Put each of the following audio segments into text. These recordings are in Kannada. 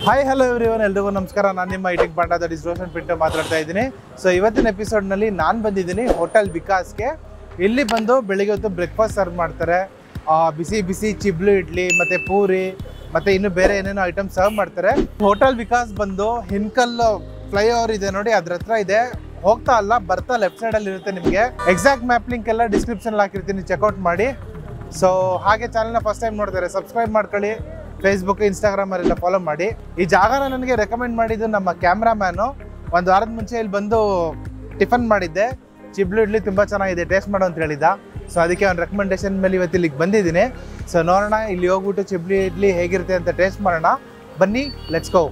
ಹಾಯ್ ಹಲೋ ಎವ್ರಿವನ್ ಎಲ್ರಿಗೂ ನಮಸ್ಕಾರ ನಾನು ನಿಮ್ಮ eating panda that is Roshan Pintu ಮಾತಾಡ್ತಾ ಇದ್ದೀನಿ ಸೊ ಇವತ್ತಿನ ಎಪಿಸೋಡ್ನಲ್ಲಿ ನಾನು ಬಂದಿದ್ದೀನಿ ಹೋಟೆಲ್ ವಿಕಾಸ್ಗೆ ಇಲ್ಲಿ ಬಂದು ಬೆಳಿಗ್ಗೆ ಹೊತ್ತು ಬ್ರೇಕ್ಫಾಸ್ಟ್ ಸರ್ವ್ ಮಾಡ್ತಾರೆ ಆ, ಬಿಸಿ ಬಿಸಿ ಚಿಬ್ಲು ಇಡ್ಲಿ ಮತ್ತು ಪೂರಿ ಮತ್ತು ಇನ್ನು ಬೇರೆ ಏನೇನೋ ಐಟಮ್ ಸರ್ವ್ ಮಾಡ್ತಾರೆ ಹೋಟೆಲ್ ವಿಕಾಸ್ ಬಂದು ಹಿನ್ಕಲ್ ಫ್ಲೈಓವರ್ ಇದೆ ನೋಡಿ ಅದ್ರ ಹತ್ರ ಇದೆ ಹೋಗ್ತಾ ಅಲ್ಲ ಬರ್ತಾ ಲೆಫ್ಟ್ ಸೈಡಲ್ಲಿ ಇರುತ್ತೆ ನಿಮಗೆ ಎಕ್ಸಾಕ್ಟ್ ಮ್ಯಾಪ್ ಲಿಂಕ್ ಎಲ್ಲ ಡಿಸ್ಕ್ರಿಪ್ಷನ್ ಹಾಕಿರ್ತೀನಿ ಚೆಕ್ಔಟ್ ಮಾಡಿ ಸೊ ಹಾಗೆ ಚಾನಲ್ನ ಫಸ್ಟ್ ಟೈಮ್ ನೋಡ್ತಾರೆ ಸಬ್ಸ್ಕ್ರೈಬ್ ಮಾಡ್ಕೊಳ್ಳಿ ಫೇಸ್ಬುಕ್ ಇನ್ಸ್ಟಾಗ್ರಾಮಲ್ಲೆಲ್ಲ ಫಾಲೋ ಮಾಡಿ ಈ ಜಾಗನ ನನಗೆ ರೆಕಮೆಂಡ್ ಮಾಡಿದ್ದು ನಮ್ಮ ಕ್ಯಾಮ್ರಾಮ್ಯಾನು ಒಂದು ವಾರದ ಮುಂಚೆ ಇಲ್ಲಿ ಬಂದು ಟಿಫನ್ ಮಾಡಿದ್ದೆ ಚಿಬ್ಲು ಇಡ್ಲಿ ತುಂಬ ಚೆನ್ನಾಗಿದೆ ಟೇಸ್ಟ್ ಮಾಡು ಅಂತ ಹೇಳಿದ್ದ ಸೊ ಅದಕ್ಕೆ ಅವ್ನ ರೆಕಮೆಂಡೇಶನ್ ಮೇಲೆ ಇವತ್ತು ಇಲ್ಲಿಗೆ ಬಂದಿದ್ದೀನಿ ಸೊ ನೋಡೋಣ ಇಲ್ಲಿ ಹೋಗ್ಬಿಟ್ಟು ಚಿಬ್ಲಿ ಇಡ್ಲಿ ಹೇಗಿರುತ್ತೆ ಅಂತ ಟೇಸ್ಟ್ ಮಾಡೋಣ ಬನ್ನಿ ಲೆಟ್ಸ್ ಗೋ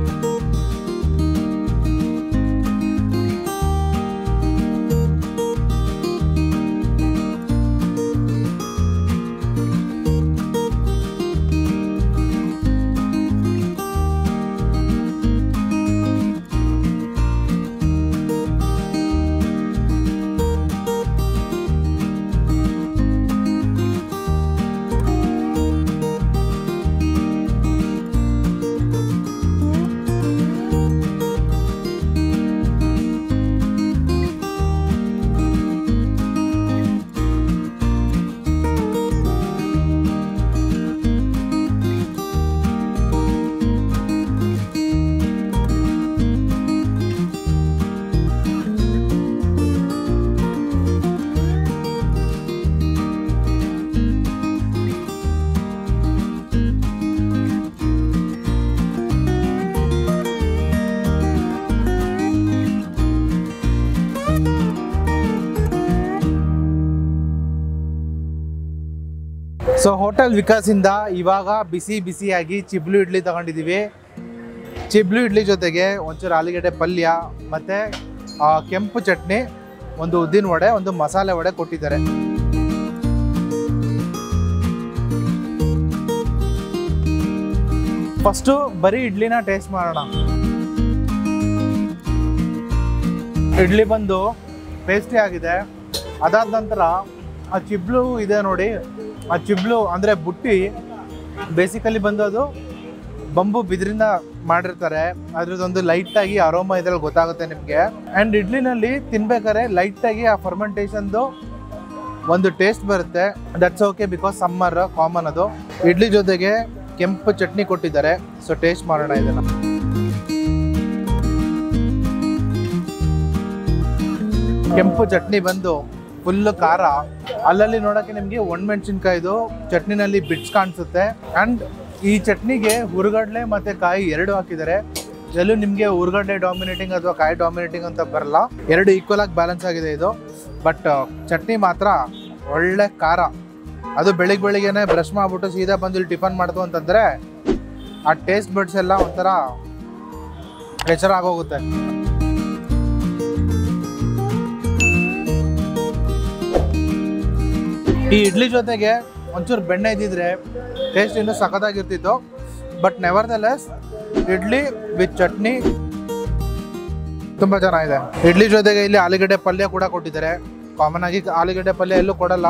ಸೊ ಹೋಟೆಲ್ ವಿಕಾಸಿಂದ ಇವಾಗ ಬಿಸಿ ಬಿಸಿಯಾಗಿ ಚಿಬ್ಲು ಇಡ್ಲಿ ತಗೊಂಡಿದ್ದೀವಿ ಚಿಬ್ಲು ಇಡ್ಲಿ ಜೊತೆಗೆ ಒಂಚೂರು ಆಲೂಗಡ್ಡೆ ಪಲ್ಯ ಮತ್ತು ಕೆಂಪು ಚಟ್ನಿ ಒಂದು ಉದ್ದಿನ ವಡೆ ಒಂದು ಮಸಾಲೆ ವಡೆ ಕೊಟ್ಟಿದ್ದಾರೆ ಫಸ್ಟು ಬರೀ ಇಡ್ಲಿನ ಟೇಸ್ಟ್ ಮಾಡೋಣ ಇಡ್ಲಿ ಬಂದು ಟೇಸ್ಟಿ ಆಗಿದೆ ಅದಾದ ನಂತರ ಆ ಚಿಬ್ಲು ಇದೆ ನೋಡಿ ಆ ಚಿಬ್ಲು ಅಂದರೆ ಬುಟ್ಟಿ ಬೇಸಿಕಲಿ ಬಂದು ಅದು ಬಂಬು ಬಿದಿರಿಂದ ಮಾಡಿರ್ತಾರೆ ಅದ್ರದ್ದೊಂದು ಲೈಟಾಗಿ ಅರೋಮ ಇದ್ರಲ್ಲಿ ಗೊತ್ತಾಗುತ್ತೆ ನಿಮಗೆ ಆ್ಯಂಡ್ ಇಡ್ಲಿನಲ್ಲಿ ತಿನ್ಬೇಕಾದ್ರೆ ಲೈಟಾಗಿ ಆ ಫರ್ಮೆಂಟೇಷನ್ದು ಒಂದು ಟೇಸ್ಟ್ ಬರುತ್ತೆ that's okay because summer common ಅದು ಇಡ್ಲಿ ಜೊತೆಗೆ ಕೆಂಪು ಚಟ್ನಿ ಕೊಟ್ಟಿದ್ದಾರೆ ಸೊ ಟೇಸ್ಟ್ ಮಾಡೋಣ ಇದನ್ನು ಕೆಂಪು ಚಟ್ನಿ ಬಂದು ಫುಲ್ ಖಾರ ಅಲ್ಲಲ್ಲಿ ನೋಡೋಕ್ಕೆ ನಿಮಗೆ ಒಣಮೆಣಸಿನ್ಕಾಯ್ದು ಚಟ್ನಿನಲ್ಲಿ ಬಿಟ್ಸ್ ಕಾಣಿಸುತ್ತೆ ಆ್ಯಂಡ್ ಈ ಚಟ್ನಿಗೆ ಹುರುಗಡ್ಲೆ ಮತ್ತು ಕಾಯಿ ಎರಡು ಹಾಕಿದ್ದಾರೆ ಎಲ್ಲೂ ನಿಮಗೆ ಹುರುಗಡ್ಲೆ ಡಾಮಿನೇಟಿಂಗ್ ಅಥವಾ ಕಾಯಿ ಡಾಮಿನೇಟಿಂಗ್ ಅಂತ ಬರಲ್ಲ ಎರಡು ಈಕ್ವಲ್ ಆಗಿ ಬ್ಯಾಲೆನ್ಸ್ ಆಗಿದೆ ಇದು ಬಟ್ ಚಟ್ನಿ ಮಾತ್ರ ಒಳ್ಳೆ ಖಾರ ಅದು ಬೆಳಿಗ್ಗೆ ಬೆಳಿಗ್ಗೆನೆ ಬ್ರಷ್ ಮಾಡ್ಬಿಟ್ಟು ಸೀದಾ ಬಂದು ಇಲ್ಲಿ ಟಿಫನ್ ಮಾಡ್ತು ಅಂತಂದರೆ ಆ ಟೇಸ್ಟ್ ಬಡ್ಸ್ ಎಲ್ಲ ಒಂಥರ ಪ್ರೆಷರ್ ಆಗೋಗುತ್ತೆ ಈ ಇಡ್ಲಿ ಜೊತೆಗೆ ಒಂಚೂರು ಬೆಣ್ಣೆ ಇದ್ದಿದ್ರೆ ಟೇಸ್ಟ್ ಇನ್ನೂ ಸಖತ್ತಾಗಿರ್ತಿತ್ತು but nevertheless idli with chutney ತುಂಬ ಚೆನ್ನಾಗಿದೆ ಇಡ್ಲಿ ಜೊತೆಗೆ ಇಲ್ಲಿ ಆಲೂಗಡ್ಡೆ ಪಲ್ಯ ಕೂಡ ಕೊಟ್ಟಿದ್ದಾರೆ ಕಾಮನ್ ಆಗಿ ಆಲೂಗಡ್ಡೆ ಪಲ್ಯ ಎಲ್ಲೂ ಕೊಡಲ್ಲ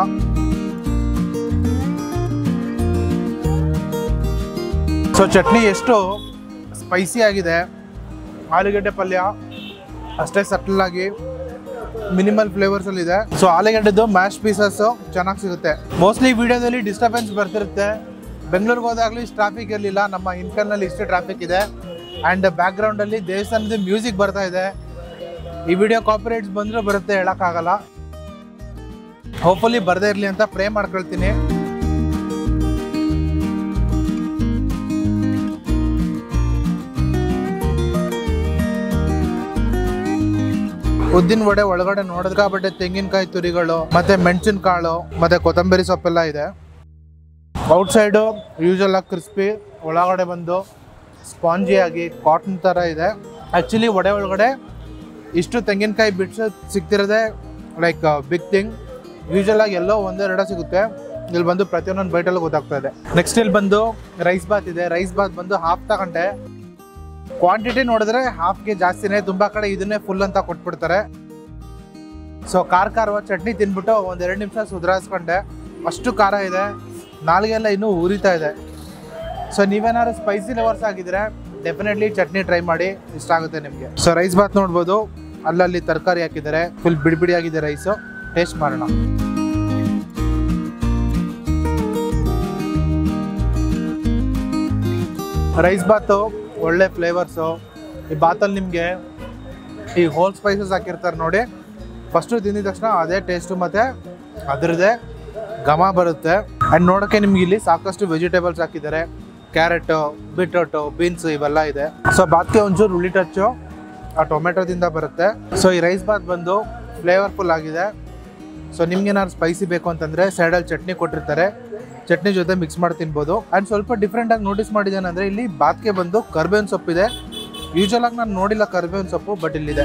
ಸೊ ಚಟ್ನಿ ಎಷ್ಟು ಸ್ಪೈಸಿ ಆಗಿದೆ ಆಲೂಗಡ್ಡೆ ಪಲ್ಯ ಅಷ್ಟೇ ಸಟಲ್ ಆಗಿ ಮಿನಿಮಲ್ ಫ್ಲೇವರ್ಸ್ ಅಲ್ಲಿ ಇದೆ ಸೊ ಆಲೂಗಡ್ಡೆದು ಮ್ಯಾಶ್ ಪೀಸಸ್ ಚೆನ್ನಾಗಿ ಸಿಗುತ್ತೆ ಮೋಸ್ಟ್ಲಿ ವಿಡಿಯೋದಲ್ಲಿ ಡಿಸ್ಟರ್ಬೆನ್ಸ್ ಬರ್ತಿರುತ್ತೆ ಬೆಂಗಳೂರಿಗೆ ಹೋದಾಗಲೂ ಇಷ್ಟು ಟ್ರಾಫಿಕ್ ಇರಲಿಲ್ಲ ನಮ್ಮ ಇನ್ಕಲ್ನಲ್ಲಿ ಇಷ್ಟು ಟ್ರಾಫಿಕ್ ಇದೆ ಆ್ಯಂಡ್ ಬ್ಯಾಕ್ಗ್ರೌಂಡಲ್ಲಿ ದೇವಸ್ಥಾನದ ಮ್ಯೂಸಿಕ್ ಬರ್ತಾ ಇದೆ ಈ ವಿಡಿಯೋ ಕಾಪಿರೈಟ್ಸ್ ಬಂದರೂ ಬರುತ್ತೆ ಹೇಳೋಕ್ಕಾಗಲ್ಲ ಹೋಪ್ಫುಲಿ ಬರದೇ ಇರಲಿ ಅಂತ ಪ್ರೇ ಮಾಡ್ಕೊಳ್ತೀನಿ ಉದ್ದಿನ ವಡೆ ಒಳಗಡೆ ನೋಡಿದ್ಕಾಬಟ್ಟೆ ತೆಂಗಿನಕಾಯಿ ತುರಿಗಳು ಮತ್ತೆ ಮೆಣಸಿನಕಾಳು ಮತ್ತೆ ಕೊತ್ತಂಬರಿ ಸೊಪ್ಪೆಲ್ಲ ಇದೆ ಔಟ್ ಸೈಡು ಯೂಶಲ್ ಆಗಿ ಕ್ರಿಸ್ಪಿ ಒಳಗಡೆ ಬಂದು ಸ್ಪಾಂಜಿ ಆಗಿ ಕಾಟನ್ ಥರ ಇದೆ ಆ್ಯಕ್ಚುಲಿ ವಡೆ ಒಳಗಡೆ ಇಷ್ಟು ತೆಂಗಿನಕಾಯಿ ಬಿಟ್ಸ್ ಸಿಗ್ತಿರೋದೇ ಲೈಕ್ ಬಿಗ್ ಥಿಂಗ್ ಯೂಶಲ್ ಆಗಿ ಎಲ್ಲೋ ಒಂದೆರಡ ಸಿಗುತ್ತೆ ಇಲ್ಲಿ ಬಂದು ಪ್ರತಿಯೊಂದೊಂದು ಬೈಟಲ್ಲೂ ಗೊತ್ತಾಗ್ತಾ ಇದೆ ನೆಕ್ಸ್ಟ್ ಇಲ್ಲಿ ಬಂದು ರೈಸ್ ಬಾತ್ ಇದೆ ರೈಸ್ ಬಾತ್ ಬಂದು ಹಾಫ್ ತಗೊಂಡೆ ಕ್ವಾಂಟಿಟಿ ನೋಡಿದ್ರೆ ಹಾಫ್ಗೆ ಜಾಸ್ತಿನೇ ತುಂಬ ಕಡೆ ಇದನ್ನೇ ಫುಲ್ ಅಂತ ಕೊಟ್ಬಿಡ್ತಾರೆ ಸೊ ಖಾರ ಖಾರವಾದ ಚಟ್ನಿ ತಿನ್ಬಿಟ್ಟು ಒಂದೆರಡು ನಿಮಿಷ ಸುಧಾರಿಸ್ಕೊಂಡೆ ಅಷ್ಟು ಖಾರ ಇದೆ ನಾಲಿಗೆಲ್ಲ ಇನ್ನೂ ಉರಿತಾ ಇದೆ ಸೊ ನೀವೇನಾದ್ರು ಸ್ಪೈಸಿ ಲವರ್ಸ್ ಆಗಿದ್ರೆ ಡೆಫಿನೆಟ್ಲಿ ಚಟ್ನಿ ಟ್ರೈ ಮಾಡಿ ಇಷ್ಟ ಆಗುತ್ತೆ ನಿಮಗೆ ಸೊ ರೈಸ್ ಬಾತ್ ನೋಡ್ಬೋದು ಅಲ್ಲಲ್ಲಿ ತರಕಾರಿ ಹಾಕಿದ್ದಾರೆ ಫುಲ್ ಬಿಡಿ ಬಿಡಿ ಆಗಿದೆ ರೈಸು ಟೇಸ್ಟ್ ಮಾಡೋಣ ರೈಸ್ ಬಾತು ಒಳ್ಳೆ ಫ್ಲೇವರ್ಸು ಈ ಬಾತಲ್ಲಿ ನಿಮಗೆ ಈ ಹೋಲ್ ಸ್ಪೈಸಸ್ ಹಾಕಿರ್ತಾರೆ ನೋಡಿ ಫಸ್ಟು ತಿಂದಿದ ತಕ್ಷಣ ಅದೇ ಟೇಸ್ಟು ಮತ್ತು ಅದರದ್ದೇ ಘಮ ಬರುತ್ತೆ ಆ್ಯಂಡ್ ನೋಡೋಕ್ಕೆ ನಿಮ್ಗೆ ಇಲ್ಲಿ ಸಾಕಷ್ಟು ವೆಜಿಟೇಬಲ್ಸ್ ಹಾಕಿದ್ದಾರೆ ಕ್ಯಾರೆಟು ಬೀಟ್ರೋಟು ಬೀನ್ಸ್ ಇವೆಲ್ಲ ಇದೆ ಸೊ ಬಾತ್ಗೆ ಒಂಚೂರು ಉಳ್ಳಿ ಟಚ್ಚು ಆ ಟೊಮೆಟೊದಿಂದ ಬರುತ್ತೆ ಸೊ ಈ ರೈಸ್ ಬಾತ್ ಬಂದು ಫ್ಲೇವರ್ಫುಲ್ ಆಗಿದೆ ಸೊ ನಿಮ್ಗೆ ಏನಾದ್ರು ಸ್ಪೈಸಿ ಬೇಕು ಅಂತಂದರೆ ಸೈಡಲ್ಲಿ ಚಟ್ನಿ ಕೊಟ್ಟಿರ್ತಾರೆ ಚಟ್ನಿ ಜೊತೆ ಮಿಕ್ಸ್ ಮಾಡಿ ತಿನ್ಬೋದು ಆ್ಯಂಡ್ ಸ್ವಲ್ಪ ಡಿಫ್ರೆಂಟಾಗಿ ನೋಟಿಸ್ ಮಾಡಿದ್ದೇನೆಂದರೆ ಇಲ್ಲಿ ಬಾತ್ಗೆ ಬಂದು ಕರ್ಬೇವಿನ ಸೊಪ್ಪಿದೆ ಯೂಶಲ್ ಆಗಿ ನಾನು ನೋಡಿಲ್ಲ ಕರ್ಬೇವಿನ ಸೊಪ್ಪು ಬಟ್ ಇಲ್ಲಿದೆ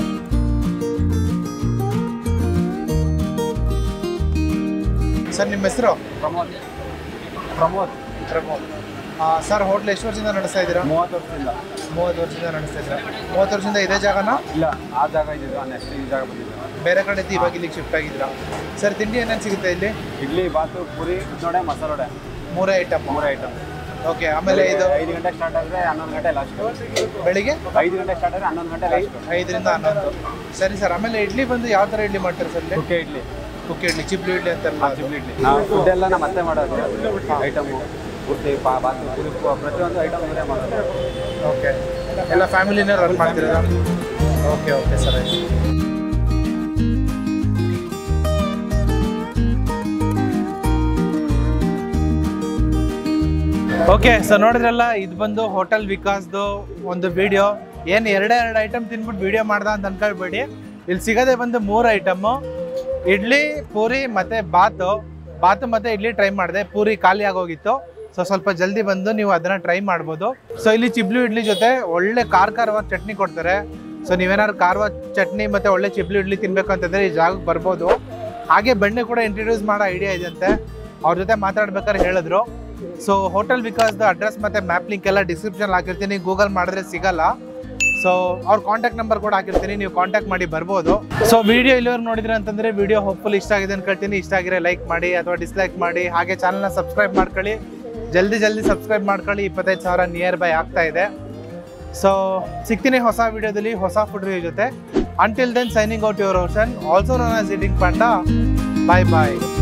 ಸರ್ ನಿಮ್ಮ ಹೆಸರು ಪ್ರಮೋದ್ ಪ್ರಮೋದ್ ಪ್ರಮೋದ್ ಸರ್ ಹೋಟ್ಲ್ ಎಷ್ಟು ವರ್ಷದಿಂದ ನಡೆಸ್ತಾ ಇದ್ದೀರಾ ಮೂವತ್ತು ವರ್ಷದಿಂದ ಮೂವತ್ತು ವರ್ಷದಿಂದ ನಡೆಸ್ತಾ ಇದ್ದೀರಾ ಮೂವತ್ತು ವರ್ಷದಿಂದ ಇದೇ ಜಾಗನ ಇಲ್ಲ ಆ ಜಾಗ ಇದ್ದಿದ್ದು ನೆಕ್ಸ್ಟ್ ಈ ಜಾಗ ಬಂದಿದ್ದು ಬೇರೆ ಕಡೆ ಇದ್ದು ಇವಾಗ ಇಲ್ಲಿಗೆ ಶಿಫ್ಟ್ ಆಗಿದ್ದೀರಾ ಸರ್ ತಿಂಡಿ ಏನೇನು ಸಿಗುತ್ತೆ ಇಲ್ಲಿ ಇಡ್ಲಿ ಬಾತು ಪುರಿ ಉದ್ದೋಡೆ ಮಸಾಲೆ ವಡೆ ಮೂರೇ ಐಟಮ್ ಮೂರೇ ಐಟಮ್ ಓಕೆ ಆಮೇಲೆ ಇದು ಐದು ಗಂಟೆ ಸ್ಟಾರ್ಟ್ ಆದರೆ ಹನ್ನೊಂದು ಗಂಟೆ ಲಾಸ್ಟ್ ಬೆಳಿಗ್ಗೆ ಐದು ಗಂಟೆ ಸ್ಟಾರ್ಟ್ ಆದರೆ ಹನ್ನೊಂದು ಗಂಟೆ ಲಾಸ್ಟ್ ಐದರಿಂದ ಹನ್ನೊಂದು ಸರಿ ಸರ್ ಆಮೇಲೆ ಇಡ್ಲಿ ಬಂದು ಯಾವ ಥರ ಇಡ್ಲಿ ಮಾಡ್ತಾರೆ ಸರ್ ಇಲ್ಲಿ ಕುಕ್ಕೆ ಇಡ್ಲಿ ಕುಕ್ಕಿ ಇಡ್ಲಿ ಚಿಪ್ಲಿ ಇಡ್ಲಿ ಅಂತಾರಲ್ಲ ಅದು. ಚಿಬ್ಲಿ ಇಡ್ಲಿ ನಾವು ಫುಡ್ ಎಲ್ಲ ನಮ್ಮ ಮತ್ತೆ ಮಾಡೋದು ಐಟಮು ಪೂರ್ತಿ ಪಾ ಬಾತು ಪುರಿ ಪು- ಪ್ರತಿಯೊಂದು ಐಟಮ್ ಇವರೇ ಮಾಡೋದು ಓಕೆ ಎಲ್ಲ ಫ್ಯಾಮಿಲಿನೇ ರನ್ ಮಾಡ್ತಿರೋದಾ ಓಕೆ ಓಕೆ ಸರ್ ಆಯ್ತು ಓಕೆ ಸೊ ನೋಡಿದ್ರಲ್ಲ ಇದು ಬಂದು ಹೋಟೆಲ್ ವಿಕಾಸ್ದು ಒಂದು ವಿಡಿಯೋ ಏನು ಎರಡೇ ಎರಡು ಐಟಮ್ ತಿನ್ಬಿಟ್ಟು ವಿಡಿಯೋ ಮಾಡ್ದ ಅಂತ ಅನ್ಕೊಳ್ಬೇಡಿ ಇಲ್ಲಿ ಸಿಗೋದೇ ಬಂದು ಮೂರು ಐಟಮು ಇಡ್ಲಿ ಪೂರಿ ಮತ್ತೆ ಬಾತು ಬಾತು ಮತ್ತೆ ಇಡ್ಲಿ ಟ್ರೈ ಮಾಡಿದೆ ಪೂರಿ ಖಾಲಿ ಆಗೋಗಿತ್ತು ಸೊ ಸ್ವಲ್ಪ ಜಲ್ದಿ ಬಂದು ನೀವು ಅದನ್ನ ಟ್ರೈ ಮಾಡ್ಬೋದು ಸೊ ಇಲ್ಲಿ ಚಿಬ್ಲು ಇಡ್ಲಿ ಜೊತೆ ಒಳ್ಳೆ ಖಾರ ಖಾರವಾದ ಚಟ್ನಿ ಕೊಡ್ತಾರೆ ಸೊ ನೀವೇನಾದ್ರು ಖಾರವಾದ ಚಟ್ನಿ ಮತ್ತೆ ಒಳ್ಳೆ ಚಿಬ್ಲು ಇಡ್ಲಿ ತಿನ್ಬೇಕು ಅಂತಂದ್ರೆ ಈ ಜಾಗಕ್ಕೆ ಬರ್ಬೋದು ಹಾಗೆ ಬೆಣ್ಣೆ ಕೂಡ ಇಂಟ್ರೊಡ್ಯೂಸ್ ಮಾಡೋ ಐಡಿಯಾ ಇದೆಯಂತೆ ಅವ್ರ ಜೊತೆ ಮಾತಾಡ್ಬೇಕಾದ್ರೆ ಹೇಳಿದ್ರು ಸೊ ಹೋಟೆಲ್ ವಿಕಾಸ್ದ ಅಡ್ರೆಸ್ ಮತ್ತೆ ಮ್ಯಾಪ್ ಲಿಂಕ್ ಎಲ್ಲ ಡಿಸ್ಕ್ರಿಪ್ಷನ್ ಹಾಕಿರ್ತೀನಿ ಗೂಗಲ್ ಮಾಡಿದ್ರೆ ಸಿಗಲ್ಲ ಸೊ ಅವ್ರ ಕಾಂಟ್ಯಾಕ್ಟ್ ನಂಬರ್ ಕೂಡ ಹಾಕಿರ್ತೀನಿ ನೀವು ಕಾಂಟ್ಯಾಕ್ಟ್ ಮಾಡಿ ಬರ್ಬೋದು ಸೊ ವಿಡಿಯೋ ಇಲ್ಲಿವರೆಗೆ ನೋಡಿದ್ರೆ ಅಂತಂದ್ರೆ ವಿಡಿಯೋ ಹೋಪ್ಫುಲ್ ಇಷ್ಟ ಆಗಿದೆ ಅನ್ಕೊಳ್ತೀನಿ ಇಷ್ಟ ಆಗಿದ್ರೆ ಲೈಕ್ ಮಾಡಿ ಅಥವಾ ಡಿಸ್ಲೈಕ್ ಮಾಡಿ ಹಾಗೆ ಚಾನಲ್ನ ಸಬ್ಸ್ಕ್ರೈಬ್ ಮಾಡ್ಕೊಳ್ಳಿ ಜಲ್ದಿ ಜಲ್ದಿ ಸಬ್ಸ್ಕ್ರೈಬ್ ಮಾಡ್ಕೊಳ್ಳಿ ಇಪ್ಪತ್ತೈದು ಸಾವಿರ ನಿಯರ್ ಬೈ ಆಗ್ತಾ ಇದೆ ಸೊ ಸಿಗ್ತೀನಿ ಹೊಸ ವಿಡಿಯೋದಲ್ಲಿ ಹೊಸ ಫುಡ್ ರಿವ್ಯೂ ಜೊತೆ until then signing out your Roshan also known as eating panda bye bye